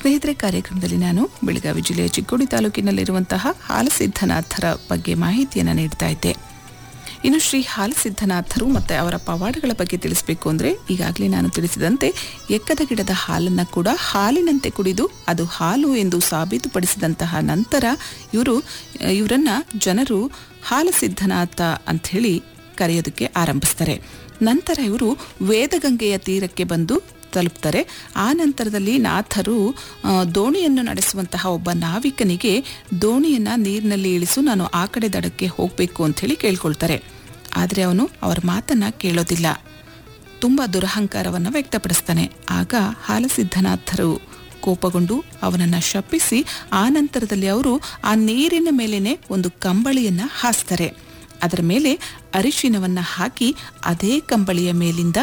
ಸ್ನೇಹಿತರೆ ಕಾರ್ಯಕ್ರಮದಲ್ಲಿ ನಾನು ಬೆಳಗಾವಿ ಜಿಲ್ಲೆಯ ಚಿಕ್ಕೋಡಿ ತಾಲೂಕಿನಲ್ಲಿರುವಂತಹ ಹಾಲಸಿದ್ದನಾಥರ ಬಗ್ಗೆ ಮಾಹಿತಿಯನ್ನು ನೀಡ್ತಾ ಇದ್ದೆ ಇನ್ನು ಶ್ರೀ ಹಾಲಸಿದ್ದನಾಥರು ಮತ್ತು ಅವರ ಪವಾಡಗಳ ಬಗ್ಗೆ ತಿಳಿಸಬೇಕು ಅಂದರೆ ಈಗಾಗಲೇ ನಾನು ತಿಳಿಸಿದಂತೆ ಎಕ್ಕದ ಗಿಡದ ಹಾಲನ್ನು ಕೂಡ ಹಾಲಿನಂತೆ ಕುಡಿದು ಅದು ಹಾಲು ಎಂದು ಸಾಬೀತುಪಡಿಸಿದಂತಹ ನಂತರ ಇವರು ಇವರನ್ನ ಜನರು ಹಾಲಸಿದ್ದನಾಥ ಅಂಥೇಳಿ ಕರೆಯೋದಕ್ಕೆ ಆರಂಭಿಸ್ತಾರೆ ನಂತರ ಇವರು ವೇದಗಂಗೆಯ ತೀರಕ್ಕೆ ಬಂದು ತಲುಪ್ತಾರೆ ಆ ನಂತರದಲ್ಲಿ ನಾಥರು ಆ, ದೋಣಿಯನ್ನು ನಡೆಸುವಂತಹ ಒಬ್ಬ ನಾವಿಕನಿಗೆ ದೋಣಿಯನ್ನು ನೀರಿನಲ್ಲಿ ಇಳಿಸು ನಾನು ಆ ಕಡೆ ದಡಕ್ಕೆ ಹೋಗಬೇಕು ಅಂಥೇಳಿ ಕೇಳ್ಕೊಳ್ತಾರೆ ಆದರೆ ಅವನು ಅವರ ಮಾತನ್ನು ಕೇಳೋದಿಲ್ಲ ತುಂಬ ದುರಹಂಕಾರವನ್ನು ವ್ಯಕ್ತಪಡಿಸ್ತಾನೆ ಆಗ ಹಾಲಸಿದ್ದನಾಥರು ಕೋಪಗೊಂಡು ಅವನನ್ನು ಶಪಿಸಿ ಆ ನಂತರದಲ್ಲಿ ಅವರು ಆ ನೀರಿನ ಮೇಲೇನೆ ಒಂದು ಕಂಬಳಿಯನ್ನು ಹಾಸ್ತಾರೆ ಅದರ ಮೇಲೆ ಅರಿಶಿನವನ್ನು ಹಾಕಿ ಅದೇ ಕಂಬಳಿಯ ಮೇಲಿಂದ